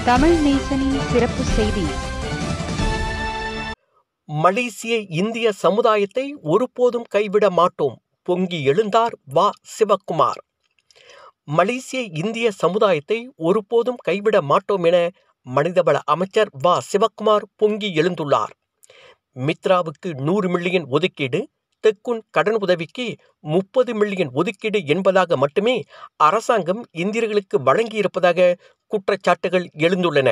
தமிழ் நேசனின் சிறப்பு செய்தி மலேசிய இந்திய சமுதாயத்தை ஒருபோதும் கைவிட மாட்டோம் பொங்கி எழுந்தார் வா சிவக்குமார் மலேசிய இந்திய சமுதாயத்தை ஒருபோதும் கைவிட மாட்டோம் என மனிதவள அமைச்சர் வா சிவக்குமார் பொங்கி எழுந்துள்ளார் மித்ராவுக்கு நூறு மில்லியன் ஒதுக்கீடு தெக்குன் கடன் உதவிக்கு முப்பது மில்லியன் ஒதுக்கீடு என்பதாக மட்டுமே அரசாங்கம் இந்தியர்களுக்கு வழங்கியிருப்பதாக குற்றச்சாட்டுகள் எழுந்துள்ளன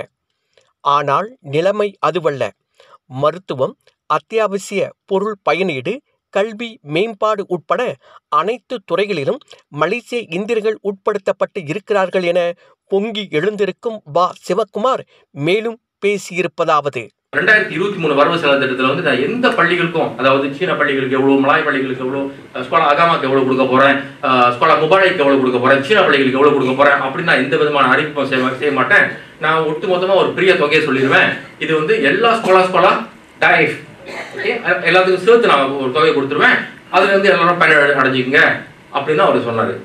ஆனால் நிலைமை அதுவல்ல மருத்துவம் அத்தியாவசிய பொருள் பயனீடு கல்வி மேம்பாடு உட்பட அனைத்து துறைகளிலும் மலேசிய இந்தியர்கள் உட்படுத்தப்பட்டு இருக்கிறார்கள் என பொங்கி எழுந்திருக்கும் வா சிவக்குமார் மேலும் பேசியிருப்பதாவது ரெண்டாயிரத்தி இருபத்தி மூணு வரவு செலவு திட்டத்தில் வந்து நான் எந்த பள்ளிகளுக்கும் அதாவது சீன பள்ளிகளுக்கு எவ்வளோ மலாய் பள்ளிகளுக்கு எவ்வளோ ஸ்கோலா அகாமாக்கு எவ்வளோ கொடுக்க போறேன் ஸ்கோலா முபாழைக்கு எவ்வளோ கொடுக்க போறேன் சீன பள்ளிகளுக்கு எவ்வளோ கொடுக்க போறேன் அப்படின்னு நான் எந்த விதமான அறிவிப்பும் செய்ய செய்ய மாட்டேன் நான் ஒட்டு மொத்தமாக ஒரு பெரிய தொகையை சொல்லிடுவேன் இது வந்து எல்லா ஸ்கோலா ஸ்கோலா டைஃப் ஓகே எல்லாத்துக்கும் சேர்த்து நான் ஒரு தொகையை கொடுத்துருவேன் அதுல இருந்து எல்லாரும் பயன் அடைஞ்சிக்கங்க அப்படின்னு அவர் சொன்னாரு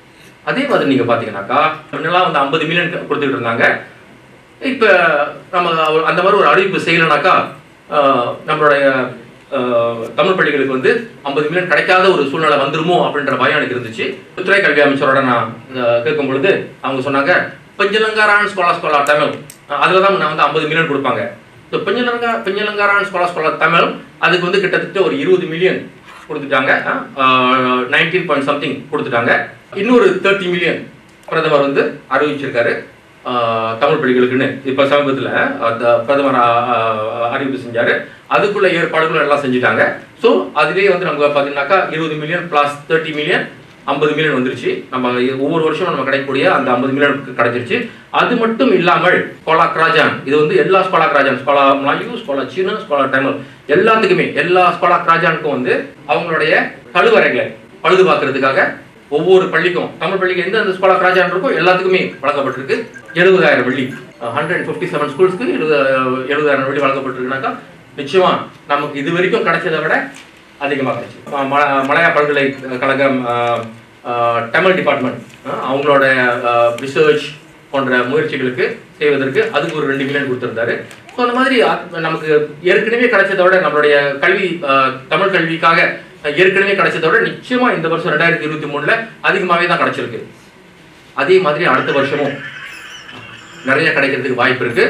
அதே மாதிரி நீங்க பாத்தீங்கன்னாக்கா முன்னெல்லாம் வந்து ஐம்பது மில்லியன் கொடுத்துட்டு இருந்தாங்க இப்ப நம்ம ஒரு- அந்த மாதிரி ஒரு அறிவிப்பு செய்யலைனாக்கா ஆஹ், நம்மளுடைய ஆஹ், தமிழ் பள்ளிகளுக்கு வந்து ஐம்பது மில்லியன் கிடைக்காத ஒரு சூழ்நிலை வந்துருமோ அப்படின்ற பயம் எனக்கு இருந்துச்சு துறை கல்வி அமைச்சரோட நான் ஆஹ், கேட்கும் பொழுது அவங்க சொன்னாங்க பஞ்சலங்காரான் ஸ்கோலா ஸ்கோலா தமிழ் அதில் தான் நான் வந்து ஐம்பது மில்லியன் கொடுப்பாங்க ஸோ பெஞ்சலங்கா பெஞ்சலங்காரான் ஸ்கோலா ஸ்கோலா தமிழ் அதுக்கு வந்து கிட்டத்தட்ட ஒரு இருபது மில்லியன் கொடுத்துட்டாங்க நைன்டீன் பாயிண்ட் சம்திங் கொடுத்துட்டாங்க இன்னொரு தேர்ட்டி மில்லியன் பிரதமர் வந்து அறிவிச்சிருக்காரு ஆஹ், தமிழ் பள்ளிகளுக்குன்னு இப்போ சமீபத்தில் அந்த பிரதமர் ஆஹ், ஆஹ், அறிவிப்பு செஞ்சாரு அதுக்குள்ள ஏற்பாடுகளும் எல்லாம் செஞ்சுட்டாங்க ஸோ அதுலேயே வந்து நமக்கு பார்த்தீங்கன்னாக்கா இருபது மில்லியன் ப்ளஸ் தேர்ட்டி மில்லியன் ஐம்பது மில்லியன் வந்துருச்சு நம்ம ஒவ்வொரு வருஷமும் நம்ம கிடைக்கக்கூடிய அந்த ஐம்பது மில்லியன் கிடைச்சிருச்சு அது மட்டும் இல்லாமல் ஸ்கோலா கிராஜான் இது வந்து எல்லா ஸ்கோலா கிராஜான் ஸ்கோலா மலாயு ஸ்கோலா சீனா ஸ்கோலா தமிழ் எல்லாத்துக்குமே எல்லா ஸ்கோலா கிராஜானுக்கும் வந்து அவங்களுடைய கழுவறைகளை பழுது பார்க்கறதுக்காக ஒவ்வொரு பள்ளிக்கும் தமிழ் பள்ளிக்கு எந்த அந்த ஸ்கோலா கிராஜான் இருக்கோ எல்லாத்துக்குமே வழங்கப்பட்டிருக்கு எழுபதாயிரம் வெள்ளி ஹண்ட்ரட் ஃபிஃப்டி செவன் ஸ்கூல்ஸ்க்கு எழுபது எழுபதாயிரம் வெள்ளி வழங்கப்பட்டிருக்குனாக்கா நிச்சயமா நமக்கு இது வரைக்கும் கிடைச்சதை விட அதிகமாக கிடைச்சு அஹ் ம- மலையா பல்கலைக்கழகம் அஹ், அஹ், தமிழ் டிபார்ட்மெண்ட் அஹ், அவங்களோட ரிசர்ச் போன்ற முயற்சிகளுக்கு செய்வதற்கு அதுக்கு ஒரு ரெண்டு மில்லியன் கொடுத்திருந்தாரு ஸோ அந்த மாதிரி அ- நமக்கு ஏற்கனவே கிடைச்சதை விட நம்மளுடைய கல்வி அஹ், தமிழ் கல்விக்காக ஏற்கனவே கிடைச்சதை விட நிச்சயமா இந்த வருஷம் ரெண்டாயிரத்தி இருபத்தி மூணுல அதிகமாகவே தான் கிடைச்சிருக்கு அதே மாதிரி அடுத்த வருஷமும் நிறைய கிடைக்கிறதுக்கு வாய்ப்பு இருக்கு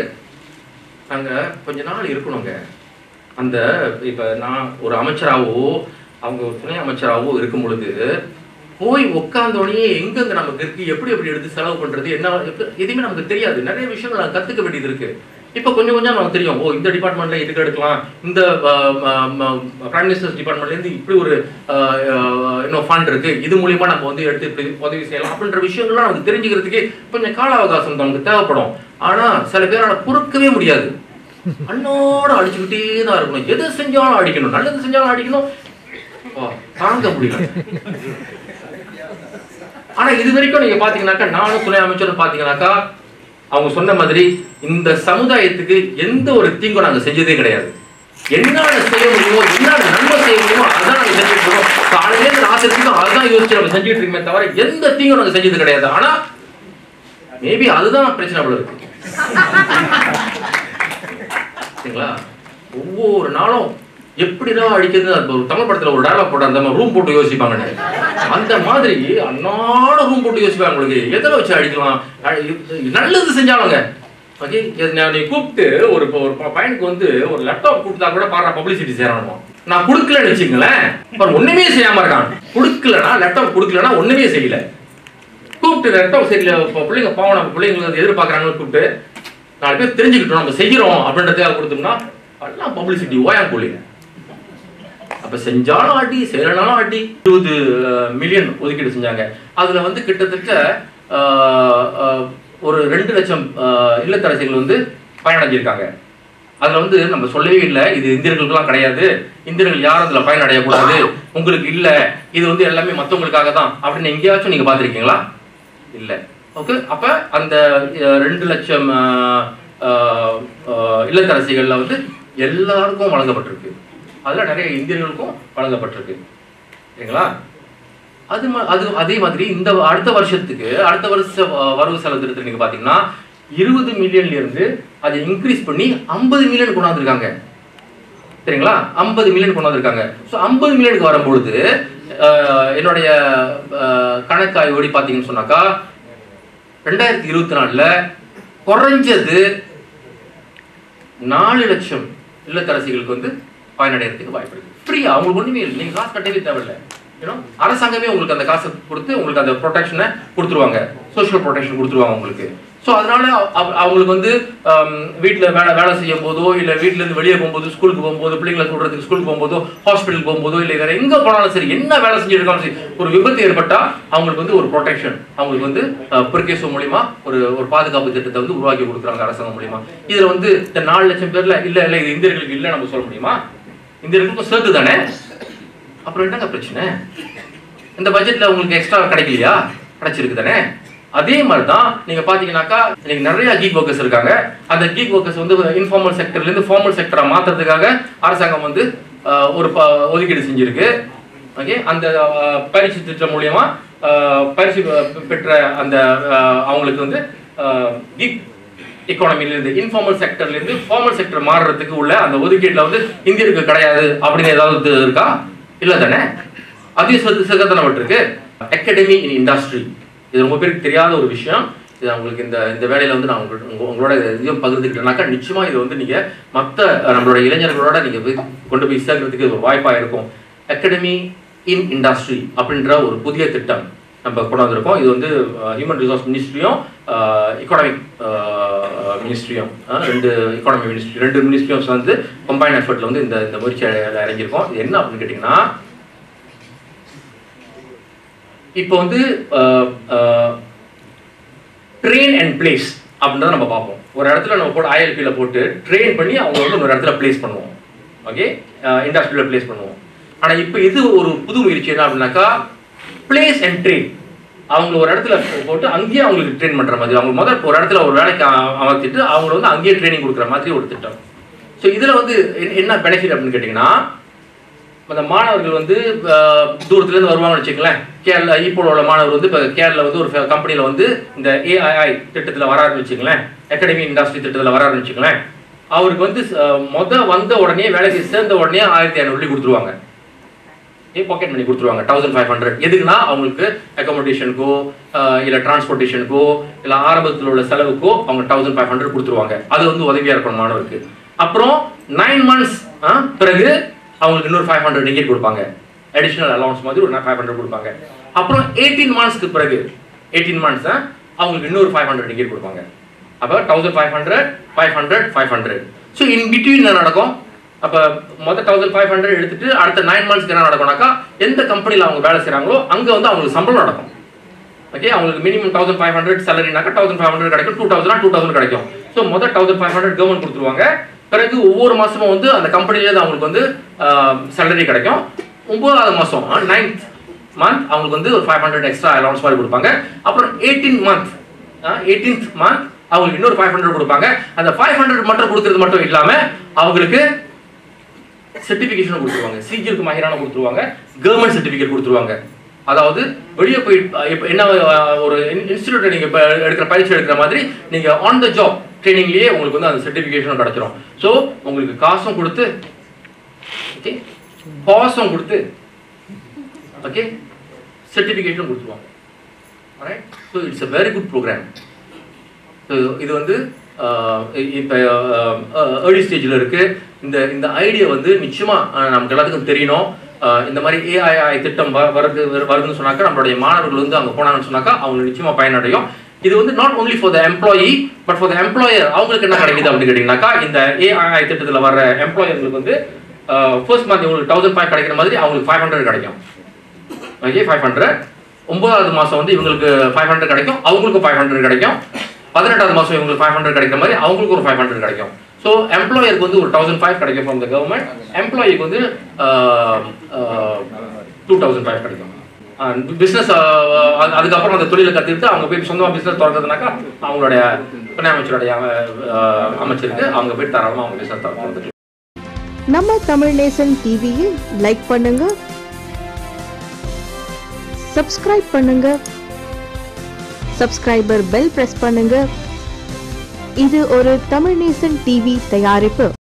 நாங்க கொஞ்ச நாள் இருக்கணுங்க அந்த இப்ப நான் ஒரு அமைச்சராகவோ அவங்க ஒரு துணை அமைச்சராகவோ இருக்கும் பொழுது போய் உட்கார்ந்தோடனே எங்கெங்க நமக்கு இருக்கு எப்படி எப்படி எடுத்து செலவு பண்றது என்ன எப்ப- எதுவுமே நமக்கு தெரியாது நிறைய விஷயங்கள் நான் கத்துக்க வேண்டியது இருக்கு இப்ப கொஞ்சம் கொஞ்சம் நமக்கு தெரியும் ஓ இந்த டிபார்ட்மெண்ட்ல இதுக்கு எடுக்கலாம் இந்த பிரைம் மினிஸ்டர்ஸ் டிபார்ட்மெண்ட்ல இருந்து இப்படி ஒரு ஆஹ், ஆஹ், இன்னும் ஃபண்ட் இருக்கு இது மூலியமா நம்ம வந்து எடுத்து இப்படி உதவி செய்யலாம் அப்படின்ற விஷயங்கள்லாம் நமக்கு தெரிஞ்சுக்கிறதுக்கு கொஞ்சம் கால அவகாசம் நமக்கு தேவைப்படும் ஆனா சில பேரால பொறுக்கவே முடியாது அண்ணோட அடிச்சுக்கிட்டே தான் இருக்கணும் எது செஞ்சாலும் அடிக்கணும் நல்லது செஞ்சாலும் அடிக்கணும் அப்பா, தாங்க முடியல ஆனா இது வரைக்கும் நீங்க பாத்தீங்கன்னாக்கா நானும் துணை அமைச்சரும் பாத்தீங்கன்னாக்கா அவங்க சொன்ன மாதிரி இந்த சமுதாயத்துக்கு எந்த ஒரு தீங்கும் நாங்க செஞ்சதே கிடையாது என்னென்ன செய்ய முடியுமோ என்னென்ன நன்மை செய்ய முடியுமோ அதான் நாங்க செஞ்சுட்டு இருக்கோம் காலையில இருந்து ராத்திரி வரைக்கும் அதுதான் யோசிச்சு நம்ம செஞ்சுட்டு இருக்கோமே தவிர எந்த தீங்கும் நாங்க செஞ்சது கிடையாது ஆனா மேபி அதுதான் பிரச்சனை போல இருக்கு சரிங்களா ஒவ்வொரு நாளும் எப்படிதான் அடிக்கிறது அந்த ஒரு தமிழ் படத்துல ஒரு டயலாக் போட்டு அந்த ரூம் போட்டு யோசிப்பாங்க அந்த மாதிரி அன்னாட ரூம் போட்டு யோசிப்பாங்க உங்களுக்கு எதில் வச்சு அடிக்கலாம் அ- இது நல்லது செஞ்சாலுங்க ஓகே நான் நீ கூப்பிட்டு ஒரு இப்போ ஒரு ப- பையனுக்கு வந்து ஒரு லேப்டாப் கொடுத்தா கூட பாடுற பப்ளிசிட்டி சேரணுமா நான் கொடுக்கலன்னு வச்சுங்களேன் அப்புறம் ஒண்ணுமே செய்யாம இருக்கான் கொடுக்கலனா லேப்டாப் கொடுக்கலனா ஒண்ணுமே செய்யல கூப்பிட்டு லேப்டாப் சரியில்லை இப்போ பிள்ளைங்க பாவம் நம்ம பிள்ளைங்களுக்கு வந்து எதிர்பார்க்குறாங்கன்னு கூப்பிட்டு நாலு பேர் தெரிஞ்சுக்கிட்டோம் நம்ம செய்கிறோம் அப்படின்றதுக்காக கொடுத்தோம்னா எல்லாம் பப்ளிசிட்டி ஓயாம் கூலி அப்ப செஞ்சாலும் அடி செய்யலனாலும் அடி இருபது மில்லியன் ஒதுக்கீடு செஞ்சாங்க அதுல வந்து கிட்டத்தட்ட அஹ், அஹ், ஒரு ரெண்டு லட்சம் அஹ், இல்லத்தரசிகள் வந்து பயனடைஞ்சிருக்காங்க அதுல வந்து நம்ம சொல்லவே இல்லை இது இந்தியர்களுக்கெல்லாம் கிடையாது இந்தியர்கள் யாரும் அதுல பயனடையக்கூடாது உங்களுக்கு இல்ல இது வந்து எல்லாமே மத்தவங்களுக்காக தான் அப்படின்னு எங்கேயாச்சும் நீங்க பார்த்திருக்கீங்களா இல்ல ஓகே அப்ப அந்த அஹ், ரெண்டு லட்சம் அஹ், அஹ், அஹ், இல்லத்தரசிகள்ல வந்து எல்லாருக்கும் வழங்கப்பட்டிருக்கு அதுல நிறைய இந்தியர்களுக்கும் வழங்கப்பட்டிருக்கு சரிங்களா அது ம- அது அதே மாதிரி இந்த அடுத்த வருஷத்துக்கு அடுத்த வருஷ அஹ், வரவு செலவு திட்டத்தில் நீங்க பாத்தீங்கன்னா இருபது மில்லியன்ல இருந்து அதை இன்க்ரீஸ் பண்ணி ஐம்பது மில்லியன் கொண்டாந்துருக்காங்க சரிங்களா ஐம்பது மில்லியன் கொண்டு வந்திருக்காங்க ஸோ ஐம்பது மில்லியனுக்கு வரும்பொழுது அஹ், என்னுடைய அஹ், கணக்காய்வுபடி பார்த்தீங்கன்னு சொன்னாக்கா ரெண்டாயிரத்தி இருபத்தி நாலில் குறைஞ்சது நாலு லட்சம் இல்லத்தரசிகளுக்கு வந்து பயனடைறதுக்கு வாய்ப்பு இருக்கு ஃப்ரீயா அவங்களுக்கு ஒண்ணுமே இல்லை நீங்க காசு கட்டவே தேவையில்லை ஏன்னா அரசாங்கமே உங்களுக்கு அந்த காசை கொடுத்து உங்களுக்கு அந்த ப்ரொடெக்ஷனை கொடுத்துருவாங்க சோஷியல் ப்ரொடெக்ஷன் கொடுத்துருவாங்க உங்களுக்கு ஸோ அதனால அவ- அவங்களுக்கு வந்து வீட்டில் வேலை வேலை செய்யும் போதோ இல்லை வீட்டிலேருந்து வெளியே போகும்போது ஸ்கூலுக்கு போகும்போது பிள்ளைங்களை சொல்றதுக்கு ஸ்கூலுக்கு போகும்போதோ ஹாஸ்பிட்டலுக்கு போகும்போதோ இல்லை வேற எங்கே போனாலும் சரி என்ன வேலை செஞ்சிருக்காலும் சரி ஒரு விபத்து ஏற்பட்டா அவங்களுக்கு வந்து ஒரு ப்ரொடெக்ஷன் அவங்களுக்கு வந்து பிற்கேசோ மூலியமா ஒரு ஒரு பாதுகாப்பு திட்டத்தை வந்து உருவாக்கி கொடுக்குறாங்க அரசாங்கம் மூலியமா இதுல வந்து இந்த நாலு லட்சம் பேர்ல இல்ல இல்ல இது இந்தியர்களுக்கு இல்ல நம்ம சொல்ல முடியுமா இந்தியர்களுக்கும் சேர்த்து தானே அப்புறம் என்னங்க பிரச்சனை இந்த பட்ஜெட்ல உங்களுக்கு எக்ஸ்ட்ரா கிடைக்கலையா கிடைச்சிருக்கு தானே அதே மாதிரி தான் நீங்க பாத்தீங்கன்னாக்கா இன்னைக்கு நிறைய கீக் ஒர்க்கர்ஸ் இருக்காங்க அந்த கீக் ஒர்க்கர்ஸ் வந்து இன்ஃபார்மல் செக்டர்ல இருந்து ஃபார்மல் செக்டரா மாத்துறதுக்காக அரசாங்கம் வந்து அஹ், ஒரு ப- ஒதுக்கீடு செஞ்சிருக்கு ஓகே அந்த அஹ், பயிற்சி திட்டம் மூலியமா அஹ், பயிற்சி பெ- பெற்ற அந்த அஹ், அவங்களுக்கு வந்து கீக் எக்கானமில இருந்து இன்ஃபார்மல் செக்டர்ல இருந்து ஃபார்மல் செக்டர் மாறுறதுக்கு உள்ள அந்த ஒதுக்கீட்டுல வந்து இந்தியருக்கு கிடையாது அப்படின்னு ஏதாவது இருக்கா இல்ல தானே அதையும் சேர்த்து சேர்க்கத்தானே விட்டுருக்கு அகாடமி இன் இண்டஸ்ட்ரி இது ரொம்ப பேருக்கு தெரியாத ஒரு விஷயம் இது உங்களுக்கு இந்த இந்த வேலையில வந்து நான் உங்களுக்கு- உங்க- உங்களோட இதையும் பகிர்ந்துக்கிட்டேனாக்கா நிச்சயமா இது வந்து நீங்க மற்ற நம்மளோட இளைஞர்களோட நீங்க போய் கொண்டு போய் சேர்க்கறதுக்கு இது ஒரு வாய்ப்பா இருக்கும் அகாடமி இன் இண்டஸ்ட்ரி அப்படின்ற ஒரு புதிய திட்டம் நம்ம கொண்டு வந்திருக்கோம் இது வந்து ஹியூமன் ரிசோர்ஸ் மினிஸ்ட்ரியும் எக்கானமிக் மினிஸ்ட்ரியும் ரெண்டு எக்கானமி மினிஸ்ட்ரி ரெண்டு மினிஸ்ட்ரியும் சேர்ந்து கம்பைன் எஃபர்ட்ல வந்து இந்த இந்த முயற்சியில் இறங்கியிருக்கோம் இது என்ன அப்படின்னு கேட்டிங்கன்னா இப்போ வந்து ட்ரெயின் அண்ட் பிளேஸ் அப்படின்றத நம்ம பார்ப்போம் ஒரு இடத்துல நம்ம போட்டு ஐஎல்பியில் போட்டு ட்ரெயின் பண்ணி அவங்க வந்து ஒரு இடத்துல பிளேஸ் பண்ணுவோம் ஓகே இண்டஸ்ட்ரியில் பிளேஸ் பண்ணுவோம் ஆனால் இப்போ இது ஒரு புது முயற்சி என்ன அப்படின்னாக்கா பிளேஸ் அண்ட் ட்ரெயின் அவங்க ஒரு இடத்துல போட்டு அங்கேயே அவங்களுக்கு ட்ரெயின் பண்ணுற மாதிரி அவங்க முதல் ஒரு இடத்துல ஒரு வேலைக்கு அ- அமர்த்திட்டு அவங்கள வந்து அங்கேயே ட்ரைனிங் கொடுக்குற மாதிரி ஒரு திட்டம் ஸோ இதில் வந்து என்ன- என்ன பெனிஃபிட் அப்படின்னு கேட்டிங்கன்னா அந்த மாணவர்கள் வந்து அஹ், தூரத்துலேருந்து வருவாங்கன்னு வச்சுக்கங்களேன் கேரளா ஈப்போல உள்ள மாணவர் வந்து இப்போ கேரளா வந்து ஒரு கம்பெனியில் வந்து இந்த ஏஐஐ திட்டத்தில் வராருன்னு வச்சுக்கங்களேன் அகாடமி இண்டஸ்ட்ரி திட்டத்தில் வராருன்னு வச்சுக்கங்களேன் அவருக்கு வந்து அஹ், மொத வந்த உடனே வேலைக்கு சேர்ந்த உடனே ஆயிரத்தி ஐநூறு கொடுத்துருவாங்க ஏ பாக்கெட் மணி கொடுத்துருவாங்க தௌசண்ட் ஃபைவ் ஹண்ட்ரட் எதுக்குன்னா அவங்களுக்கு அகாமடேஷனுக்கோ இல்லை டிரான்ஸ்போர்ட்டேஷனுக்கோ இல்லை ஆரம்பத்தில் உள்ள செலவுக்கோ அவங்க தௌசண்ட் ஃபைவ் ஹண்ட்ரட் கொடுத்துருவாங்க அது வந்து உதவியாக இருக்கும் மாணவருக்கு அப்புறம் நைன் மந்த்ஸ் பிறகு அவங்களுக்கு இன்னொரு ஃபைவ் ஹண்ட்ரட் டிக்கெட் கொடுப்பாங்க அடிஷனல் அலௌன்ஸ் மாதிரி ஒரு ஃபைவ் ஹண்ட்ரட் கொடுப்பாங்க அப்புறம் எயிட்டீன் மந்த்ஸ்க்கு பிறகு எயிட்டீன் மந்த்ஸ் அவங்களுக்கு இன்னொரு ஃபைவ் ஹண்ட்ரட் டிக்கெட் கொடுப்பாங்க அப்போ thousand five hundred five hundred five hundred so in between என்ன நடக்கும் அப்போ மொதல் தௌசண்ட் ஃபைவ் ஹண்ட்ரட் எடுத்துட்டு அடுத்த நைன் மந்த்ஸ்க்கு என்ன நடக்கும்னாக்கா எந்த கம்பெனியில் அவங்க வேலை செய்கிறாங்களோ அங்கே வந்து அவங்களுக்கு சம்பளம் நடக்கும் ஓகே அவங்களுக்கு மினிமம் தௌசண்ட் ஃபைவ் ஹண்ட்ரட் சேலரினாக்கா தௌசண்ட் ஃபைவ் ஹண்ட்ரட் கிடைக்கும் டூ தௌசண்ட் டூ தௌசண்ட் கிடைக்கும் ஸோ மொதல் தௌசண்ட் ஃபைவ் ஹண்ட்ரட் கவர்மெண்ட் கொடுத்துருவாங்க பிறகு ஒவ்வொரு மாசமும் வந்து அந்த கம்பெனிலேருந்து அவங்களுக்கு வந்து சேலரி கிடைக்கும் ஒன்பதாவது மாதம் நைன்த் மந்த் அவங்களுக்கு வந்து ஒரு ஃபைவ் ஹண்ட்ரட் எக்ஸ்ட்ரா அலௌன்ஸ் மாதிரி கொடுப்பாங்க அப்புறம் எயிட்டீன் மந்த் எயிட்டீன்த் மந்த் அவங்களுக்கு இன்னொரு ஃபைவ் ஹண்ட்ரட் கொடுப்பாங்க அந்த ஃபைவ் ஹண்ட்ரட் மட்டும் கொடுக்கறது மட்டும் இல்லாமல் அவங்களுக்கு சர்டிஃபிகேஷன் கொடுத்துருவாங்க சிஜிஎலுக்கு மகிரான கொடுத்துருவாங்க கவர்மெண்ட் சர்டிஃபிகேட் கொடுத்துருவாங்க அதாவது வெளியே போய் இப்போ என்ன அஹ், ஒரு இன்ஸ்டியூட் நீங்க இப்போ எடுக்கிற பயிற்சி எடுக்கிற மாதிரி நீங்க ஆன் த ஜாப் ட்ரைனிங்லயே உங்களுக்கு வந்து அந்த சர்டிஃபிகேஷன் கிடைச்சிரும் ஸோ உங்களுக்கு காசும் கொடுத்து ஓகே பாஸும் கொடுத்து ஓகே சர்டிஃபிகேஷன் கொடுத்துருவாங்க so it's a very good programme இது வந்து இப்போ ஏர்லி ஸ்டேஜில் இருக்கு இந்த இந்த ஐடியா வந்து நிச்சயமா அஹ், நமக்கு எல்லாத்துக்கும் தெரியணும் அஹ், இந்த மாதிரி ஏஐஐ திட்டம் வ- வருது வருதுன்னு சொன்னாக்கா நம்மளுடைய மாணவர்கள் வந்து அங்கே போனாங்கன்னு சொன்னாக்கா அவங்களுக்கு நிச்சயமா பயனடையும் இது வந்து not only for the employee but for the employer அவங்களுக்கு என்ன கிடைக்குது அப்படின்னு கேட்டிங்கனாக்கா இந்த ஏஐஐ திட்டத்தில் வர எம்ப்ளாயர்களுக்கு வந்து ஃபர்ஸ்ட் மந்த் உங்களுக்கு தௌசண்ட் ஃபைவ் கிடைக்கிற மாதிரி அவங்களுக்கு ஃபைவ் ஹண்ட்ரட் கிடைக்கும் ஓகே ஃபைவ் ஹண்ட்ரட் ஒன்பதாவது மாதம் வந்து இவங்களுக்கு ஃபைவ் ஹண்ட்ரட் கிடைக்கும் அவங்களுக்கும் ஃபைவ் ஹண்ட்ரட் கிடைக்கும் பதினெட்டாவது மாதம் இவங்களுக்கு ஃபைவ் ஹண்ட்ரட் கிடைக்கிற மாதிரி அவங்களுக்கு ஒரு ஃபைவ் ஹண்ட்ரட் கிடைக்கும் ஸோ எம்ப்ளாயருக்கு வந்து ஒரு தௌசண்ட் ஃபைவ் கிடைக்கும் ஃப்ரம் த கவர்மெண்ட் எம்ப்ளாயிக்கு வந்து டூ தௌசண்ட் ஃபைவ் கிடைக்கும் பிஸ்னஸ் அதுக்கப்புறம் அந்த தொழிலை கற்றுக்கிட்டு அவங்க போய் சொந்தமாக பிஸ்னஸ் திறக்கிறதுனாக்கா அவங்களுடைய துணை அமைச்சருடைய அஹ், அமைச்சருக்கு அவங்க போய் தாராளமாக அவங்க பிஸ்னஸ் திறக்கிறது நம்ம தமிழ் நேசன் டிவியில் லைக் பண்ணுங்க சப்ஸ்கிரைப் பண்ணுங்க சப்ஸ்கிரைபர் பெல் பிரஸ் பண்ணுங்க இது ஒரு தமிழ் நேசன் டிவி தயாரிப்பு